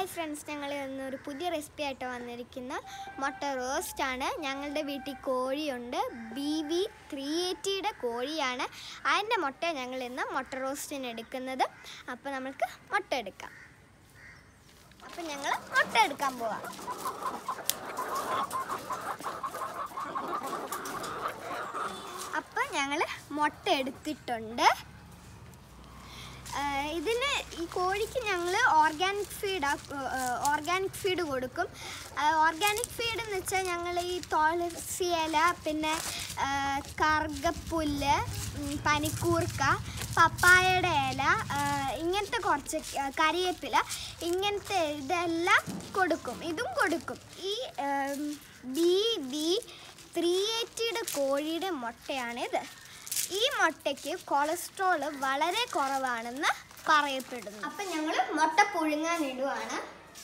hi friends ഞങ്ങൾ ഇന്ന് ഒരു പുതിയ റെസിപ്പി ആയിട്ട് വന്നിരിക്കുന്ന മുട്ട റോസ്റ്റ് ആണ് ഞങ്ങളുടെ വീട്ടിൽ കോഴിയുണ്ട് ബി വി ത്രീ എയ്റ്റിയുടെ കോഴിയാണ് അതിൻ്റെ മുട്ട ഞങ്ങൾ ഇന്ന് മുട്ട റോസ്റ്റിന് എടുക്കുന്നത് അപ്പോൾ നമുക്ക് മുട്ട എടുക്കാം അപ്പം ഞങ്ങൾ മുട്ട എടുക്കാൻ പോവാം അപ്പം ഞങ്ങൾ മുട്ട എടുത്തിട്ടുണ്ട് ആഹ് ഇതിന് ഈ കോഴിക്ക് ഞങ്ങൾ ഓർഗാനിക് ഫീഡ് ഓർഗാനിക് ഫീഡ് കൊടുക്കും ഓർഗാനിക് ഫീഡ് എന്ന് വെച്ചാൽ ഞങ്ങൾ ഈ തുളസി ഇല പിന്നെ ആഹ് കറുകപ്പുല്ല് ഉം, പനിക്കൂർക്ക പപ്പായയുടെ ഇല ആഹ് ഇങ്ങനത്തെ കുറച്ച് ക- കരിവേപ്പില ഇങ്ങനത്തെ ഇതെല്ലാം കൊടുക്കും ഇതും കൊടുക്കും ഈ ബി ബി ത്രീ എയ്റ്റിയുടെ കോഴിയുടെ മുട്ടയാണിത് ഈ മുട്ടയ്ക്ക് കൊളസ്ട്രോൾ വളരെ കുറവാണെന്ന് പറയപ്പെടുന്നു അപ്പൊ ഞങ്ങൾ മുട്ട പുഴുങ്ങാൻ ഇടുവാണ്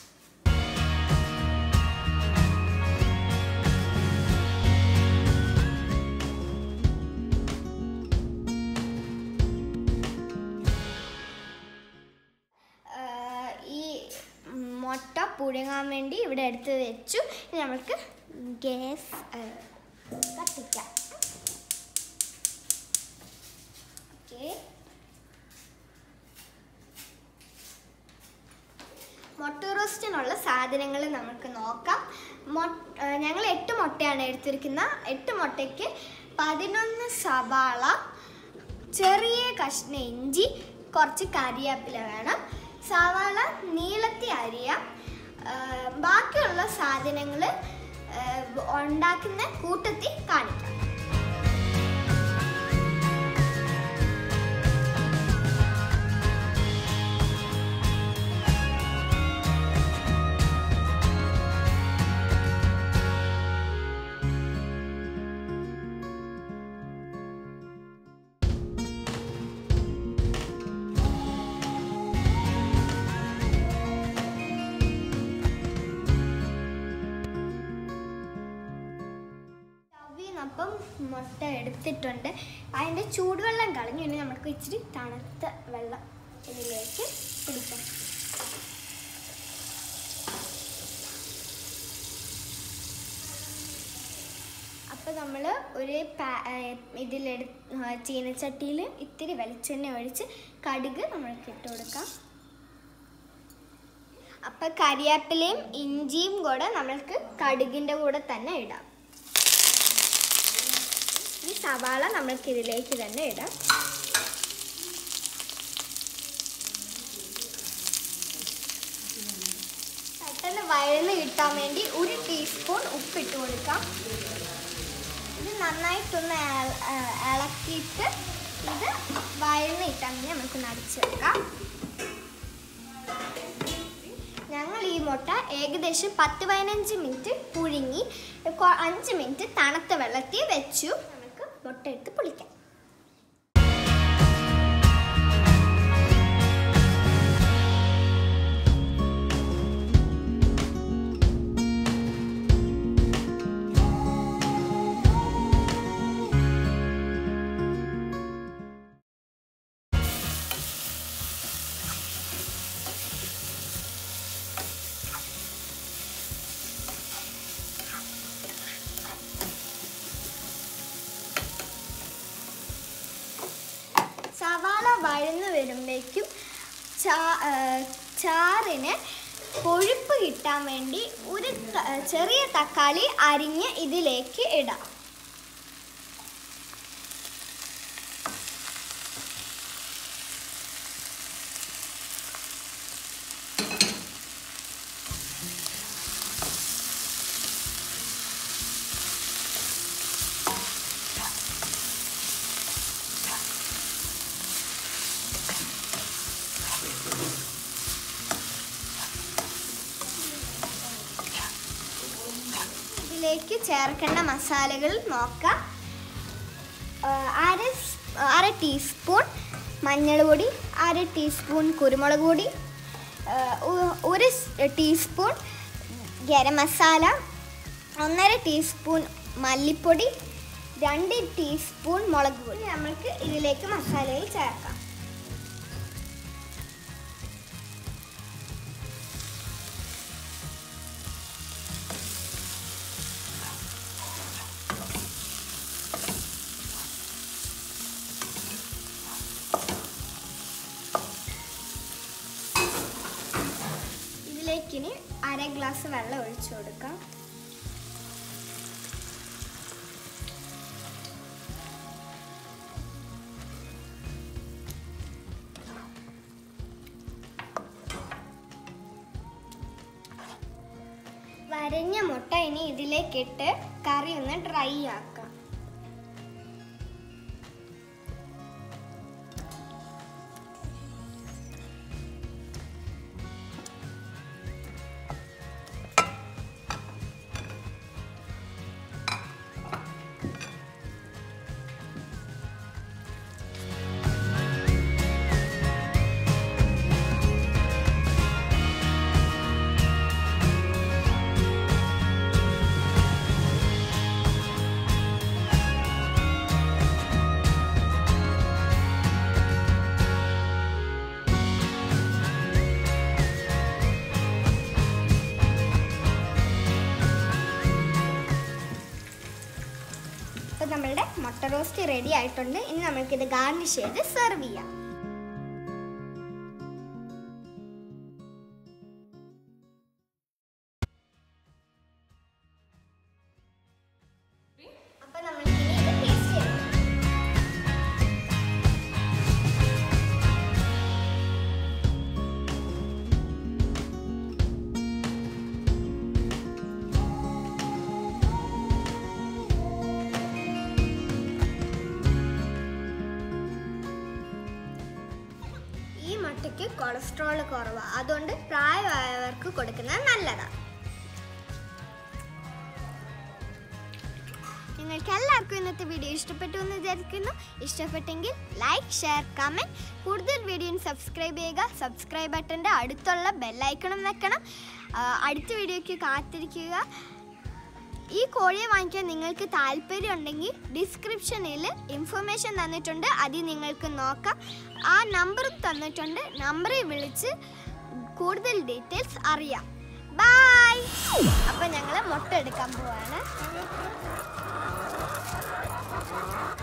ആഹ് ഈ മുട്ട പുഴുങ്ങാൻ വേണ്ടി ഇവിടെ എടുത്ത് വെച്ചു ഇനി നമുക്ക് ഗ്യാസ് കത്തിക്കാം ഓക്കെ മുട്ട റോസ്റ്റിനുള്ള സാധനങ്ങൾ നമുക്ക് നോക്കാം ഞങ്ങൾ എട്ട് മുട്ടയാണ് എടുത്തിരിക്കുന്നത് എട്ട് മുട്ടയ്ക്ക് പതിനൊന്ന് സവാള ചെറിയ കഷ്ണ ഇഞ്ചി കുറച്ച് കരിവേപ്പില വേണം സവാള നീളത്തി അരിയാം ആ, ബാക്കിയുള്ള സാധനങ്ങൾ ഉണ്ടാക്കുന്ന കൂട്ടത്തിൽ കാണിക്കാം സ്റ്റവിന്നപ്പം മുട്ട എടുത്തിട്ടുണ്ട് അതിൻ്റെ ചൂടുവെള്ളം കളഞ്ഞു ഇനി നമുക്ക് ഇച്ചിരി തണുത്ത വെള്ളം ഇതിലേക്ക് പിടിക്കാം അപ്പോൾ നമ്മൾ ഒരു പാ ഇതിലെടു ചീനച്ചട്ടിയിൽ ഇത്തിരി വെളിച്ചെണ്ണ ഒഴിച്ച് കടുക് നമ്മൾക്ക് ഇട്ട് കൊടുക്കാം അപ്പം കരിവേപ്പിലയും ഇഞ്ചിയും കൂടെ നമ്മൾക്ക് കടുകിൻ്റെ കൂടെ തന്നെ ഇടാം ഈ സവാള നമ്മൾക്ക് ഇതിലേക്ക് തന്നെ ഇടാം പെട്ടെന്ന് വഴന്ന് കിട്ടാൻ വേണ്ടി ഒരു ടീസ്പൂൺ ഉപ്പിട്ട് കൊടുക്കാം ഇത് നന്നായിട്ടൊന്ന് ഇള- ഏഹ് ഇളക്കിയിട്ട് ഇത് വഴന്ന് കിട്ടാൻ വേണ്ടി നമുക്ക് നടിച്ച് വെക്കാം ഞങ്ങൾ ഈ മുട്ട ഏകദേശം പത്ത് പതിനഞ്ച് മിനിറ്റ് പുഴുങ്ങി കൊ- അഞ്ച് മിനിറ്റ് തണുത്ത വെള്ളത്തിൽ വെച്ചു നമുക്ക് മുട്ട എടുത്ത് പൊളിക്കാം സവാള വഴന്ന് വരുമ്പോഴേക്കും ചാ ഏഹ് ചാറിന് കൊഴുപ്പ് കിട്ടാൻ വേണ്ടി ഒരു ത- ചെറിയ തക്കാളി അരിഞ്ഞ് ഇതിലേക്ക് ഇടാം ഇതിലേക്ക് ചേർക്കേണ്ട മസാലകൾ നോക്കാം ആ, അര സ്- അര ടീസ്പൂൺ മഞ്ഞൾ പൊടി അര ടീസ്പൂൺ കുരുമുളക് പൊടി ആ, ഒ- ഒരു സ് ടീസ്പൂൺ ഗരം മസാല ഒന്നര ടീസ്പൂൺ മല്ലിപ്പൊടി രണ്ട് ടീസ്പൂൺ മുളക് പൊടി നമുക്ക് ഇതിലേക്ക് മസാലയിൽ ചേർക്കാം ഗ്ലാസ് വെള്ളം ഒഴിച്ചു കൊടുക്കാം വരഞ്ഞ മുട്ട ഇനി ഇതിലേക്കിട്ട് കറി ഒന്ന് ഡ്രൈ ആക്കാം ഇപ്പൊ നമ്മളുടെ മുട്ട റോസ്റ്റ് റെഡി ആയിട്ടുണ്ട് ഇനി നമ്മൾക്കിത് ഗാർണിഷ് ചെയ്ത് സെർവ് ചെയ്യാം അപ്പൊ നമ്മൾക്കിനി ഇത് ടേസ്റ്റ് ചെയ്യാം ഈ മുട്ടയ്ക്ക് കൊളസ്ട്രോൾ കുറവാണ് അതുകൊണ്ട് പ്രായമായവർക്ക് കൊടുക്കുന്നത് നല്ലതാണ് നിങ്ങൾക്ക് എല്ലാവർക്കും ഇന്നത്തെ വീഡിയോ ഇഷ്ടപ്പെട്ടു എന്ന് വിചാരിക്കുന്നു ഇഷ്ടപ്പെട്ടെങ്കിൽ ലൈക്ക് ഷെയർ കമൻറ്റ് കൂടുതൽ വീഡിയോയും സബ്സ്ക്രൈബ് ചെയ്യുക സബ്സ്ക്രൈബ് ബട്ടൻ്റെ അടുത്തുള്ള ബെല്ലൈക്കണം വെക്കണം ആ, അടുത്ത വീഡിയോയ്ക്ക് കാത്തിരിക്കുക ഈ കോഴിയെ വാങ്ങിക്കാൻ നിങ്ങൾക്ക് താല്പര്യം ഉണ്ടെങ്കിൽ ഡിസ്ക്രിപ്ഷനിൽ ഇൻഫർമേഷൻ തന്നിട്ടുണ്ട് അതിൽ നിങ്ങൾക്ക് നോക്കാം ആ നമ്പറും തന്നിട്ടുണ്ട് നമ്പറിൽ വിളിച്ച് കൂടുതൽ ഡീറ്റെയിൽസ് അറിയാം ബൈ അപ്പം ഞങ്ങൾ മുട്ട എടുക്കാൻ പോവാണ്